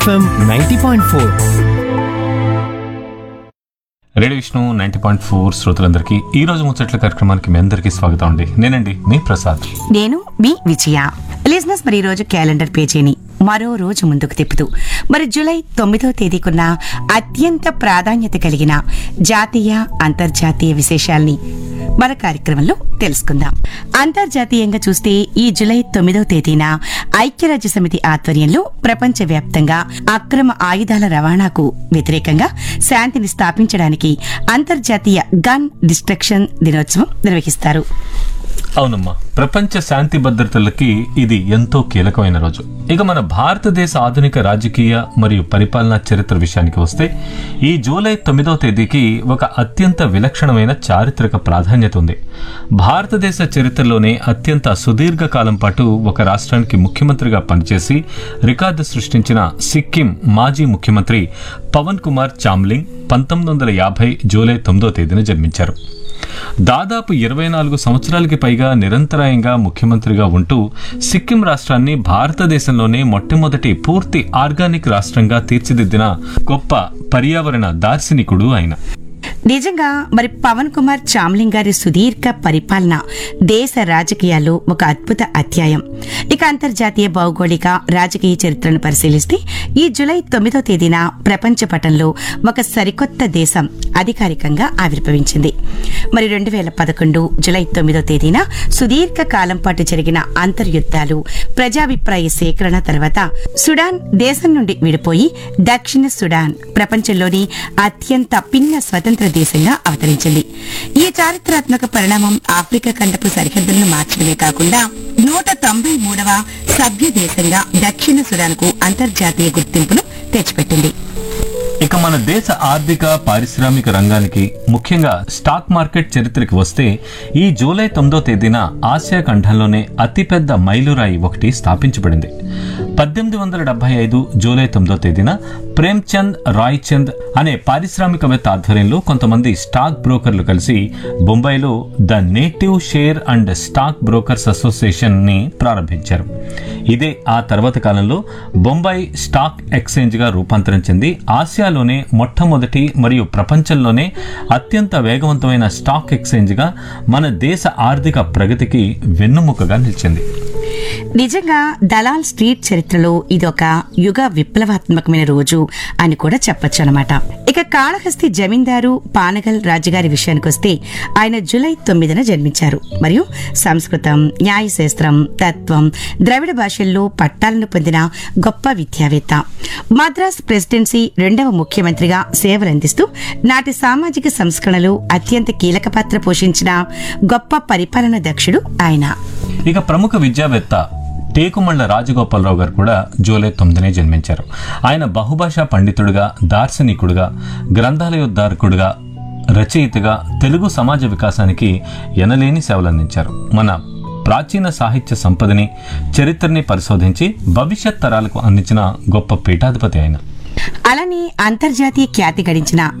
FM ninety point four radio Vishnu ninety point four శ్రోతలందరికీ ఈ రోజు ముచ్చట్ల కార్యక్రమానికి మీ అందరికీ స్వాగతం అండి నేనండి మీ ప్రసాద్ నేను మీ విజయ లిజినెస్ మరి ఈ రోజు క్యాలెండర్ పేజీని మరో రోజు ముందుకు తిప్పుతూ మరి జూలై తొమ్మిదో తేదీకున్న అత్యంత ప్రాధాన్యత కలిగిన జాతీయ అంతర్జాతీయ విశేషాల్ని మన కార్యక్రమంలో తెలుసుకుందాం అంతర్జాతీయంగా చూస్తే ఈ జూలై తొమ్మిదో తేదీన ఐక్యరాజ్య సమితి ఆధ్వర్యంలో ప్రపంచవ్యాప్తంగా అక్రమ ఆయుధాల రవాణాకు వ్యతిరేకంగా శాంతిని స్థాపించడానికి అంతర్జాతీయ గన్ డిస్ట్రక్షన్ దినోత్సవం నిర్వహిస్తారు అవునమ్మా ప్రపంచ శాంతి భద్రతలకి ఇది ఎంతో కీలకమైన రోజు ఇక మన భారతదేశ ఆధునిక రాజకీయ మరియు పరిపాలనా చరిత్ర విషయానికి వస్తే ఈ జూలై తొమ్మిదవ తేదీకి ఒక అత్యంత విలక్షణమైన చారిత్రక ప్రాధాన్యత ఉంది భారతదేశ చరిత్రలోనే అత్యంత సుదీర్ఘ కాలం పాటు ఒక రాష్ట్రానికి ముఖ్యమంత్రిగా పనిచేసి రికార్డు సృష్టించిన సిక్కిం మాజీ ముఖ్యమంత్రి పవన్ కుమార్ చామ్లింగ్ పంతొమ్మిది వందల యాభై జూలై తొమ్మిదో తేదీన జన్మించారు దాదాపు ఇరవై నాలుగు సంవత్సరాలకి పైగా నిరంతరాయంగా ముఖ్యమంత్రిగా ఉంటూ సిక్కిం రాష్ట్రాన్ని భారతదేశంలోనే మొట్టమొదటి పూర్తి ఆర్గానిక్ రాష్ట్రంగా తీర్చిదిద్దిన గొప్ప పర్యావరణ దార్శనికుడు ఆయన నిజంగా మరి పవన్ కుమార్ చామ్లింగ్ గారి సుదీర్ఘ పరిపాలన దేశ రాజకీయాల్లో ఒక అద్భుత అధ్యాయం ఇక అంతర్జాతీయ భౌగోళిక రాజకీయ చరిత్రను పరిశీలిస్తే ఈ జులై తొమ్మిదో తేదీన ప్రపంచ పటంలో ఒక సరికొత్త దేశం అధికారికంగా ఆవిర్భవించింది మరి రెండు వేల పదకొండు జులై తొమ్మిదో తేదీన సుదీర్ఘ కాలం పాటు జరిగిన అంతర్యుద్ధాలు ప్రజాభిప్రాయ సేకరణ తర్వాత సుడాన్ దేశం నుండి విడిపోయి దక్షిణ సుడాన్ ప్రపంచంలోని అత్యంత పిన్న స్వతంత్ర దేశంగా అవతరించింది ఈ చారిత్రాత్మక పరిణామం ఆఫ్రికా ఖండపు సరిహద్దులను మార్చడమే కాకుండా నూట తొంభై మూడవ సభ్య దేశంగా దక్షిణ సుడాన్ కు అంతర్జాతీయ గుర్తింపును తెచ్చిపెట్టింది ఇక మన దేశ ఆర్థిక పారిశ్రామిక రంగానికి ముఖ్యంగా స్టాక్ మార్కెట్ చరిత్రకి వస్తే ఈ జూలై తొమ్మిదో తేదీన ఆసియా ఖండంలోనే అతిపెద్ద మైలురాయి ఒకటి స్థాపించబడింది పద్దెనిమిది వందల డెబ్బై ఐదు జూలై తొమ్మిదో తేదీన ప్రేమ్చంద్ రాయ్ చంద్ అనే పారిశ్రామికవేత్త ఆధ్వర్యంలో కొంతమంది స్టాక్ బ్రోకర్లు కలిసి బొంబాయిలో the native share and stock brokers association ని ప్రారంభించారు ఇదే ఆ తర్వాత కాలంలో బొంబాయి స్టాక్ ఎక్స్చేంజ్ గా రూపాంతరం చెంది ఆసియాలోనే మొట్టమొదటి మరియు ప్రపంచంలోనే అత్యంత వేగవంతమైన స్టాక్ ఎక్స్చేంజ్ గా మన దేశ ఆర్థిక ప్రగతికి వెన్నుముకగా నిలిచింది నిజంగా దలాల్ స్ట్రీట్ చరిత్రలో ఇదొక యుగ విప్లవాత్మకమైన రోజు అని కూడా చెప్పొచ్చు అనమాట ఇక కాళహస్తి జమీందారు పానగల్ రాజుగారి విషయానికి వస్తే ఆయన జూలై తొమ్మిదిన జన్మించారు మరియు సంస్కృతం న్యాయశాస్త్రం తత్వం ద్రవిడ భాషల్లో పట్టాలను పొందిన గొప్ప విద్యావేత్త మద్రాస్ ప్రెసిడెన్సీ రెండవ ముఖ్యమంత్రిగా సేవలందిస్తూ నాటి సామాజిక సంస్కరణలు అత్యంత కీలక పాత్ర పోషించిన గొప్ప పరిపాలన దక్షుడు ఆయన ఇక ప్రముఖ విద్యావేత్త టేకుమళ్ల రాజగోపాలరావు గారు కూడా జూలై తొమ్మిదినే జన్మించారు ఆయన బహుభాషా పండితుడిగా దార్శనికుడిగా గ్రంథాలయోద్ధారకుడిగా రచయితగా తెలుగు సమాజ వికాసానికి ఎనలేని సేవలందించారు మన ప్రాచీన సాహిత్య సంపదని చరిత్రని పరిశోధించి భవిష్యత్ తరాలకు అందించిన గొప్ప పీఠాధిపతి ఆయన అలానే అంతర్జాతీయ ఖ్యాతి గడించిన